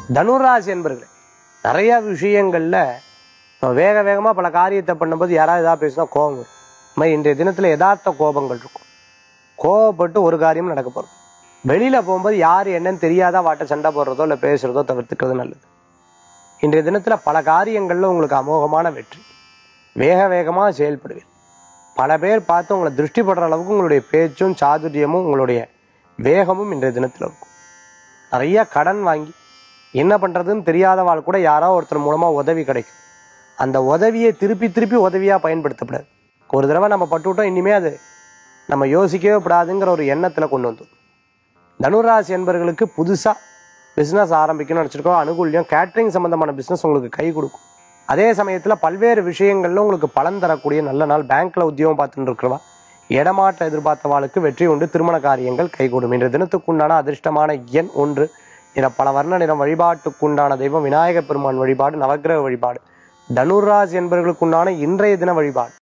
தனுராசி என்பர்களே நிறைய விஷயங்கள்ல நம்ம வேக வேகமா பல காரியத்தை பண்ணும்போது யாராவது ஏதாவது பேசினா கோபம் வரும் இந்த மாதிரி இன்றைய தினத்துல யதார்த்த கோபங்கள் இருக்கும் கோபப்பட்டு ஒரு காரியம் நடக்க போறது வெளியில போகும்போது யாரு என்னன்னு தெரியாத வாட்ட சண்டை போடுறதோ இல்ல பேசுறதோ தவிர்த்துக்கிறது நல்லது இன்றைய தினத்துல பல காரியங்கள்ல உங்களுக்கு அமோகமான வெற்றி வேக வேகமா செயல்படுவீங்க பல பேர் பார்த்து உங்களை திருஷ்டி படுற அளவுக்கு உங்களுடைய பேச்சும் சாதுரியமும் உங்களுடைய வேகமும் இன்றைய தினத்துல இருக்கும் நிறைய கடன் வாங்கி என்ன பண்றதுன்னு தெரியாதவாள் கூட யாரோ ஒருத்தர் மூலமா உதவி கிடைக்கும் அந்த உதவியை திருப்பி திருப்பி உதவியா பயன்படுத்தப்படாது ஒரு தடவை நம்ம பட்டுவிட்டோம் இனிமே அது நம்ம யோசிக்கவே கூடாதுங்கிற ஒரு எண்ணத்துல கொண்டு வந்தோம் தனுராசி என்பவர்களுக்கு புதுசா பிசினஸ் ஆரம்பிக்கணும்னு நினச்சிருக்கோம் அனுகூல்யம் கேட்டரிங் சம்பந்தமான பிசினஸ் உங்களுக்கு கை கொடுக்கும் அதே சமயத்துல பல்வேறு விஷயங்கள்ல உங்களுக்கு பலன் தரக்கூடிய நல்ல நாள் பேங்க்ல உத்தியோகம் பார்த்துட்டு இருக்கிறவா இடமாற்ற எதிர்பார்த்தவாளுக்கு வெற்றி உண்டு திருமண காரியங்கள் கைகூடும் இன்றைய தினத்துக்குண்டான அதிர்ஷ்டமான எண் ஒன்று நிற பல வர்ண நிறம் வழிபாட்டுக்குண்டான தெய்வம் விநாயக பெருமான் வழிபாடு நவக்கிரக வழிபாடு தனுராசி என்பவர்களுக்குண்டான இன்றைய தின வழிபாடு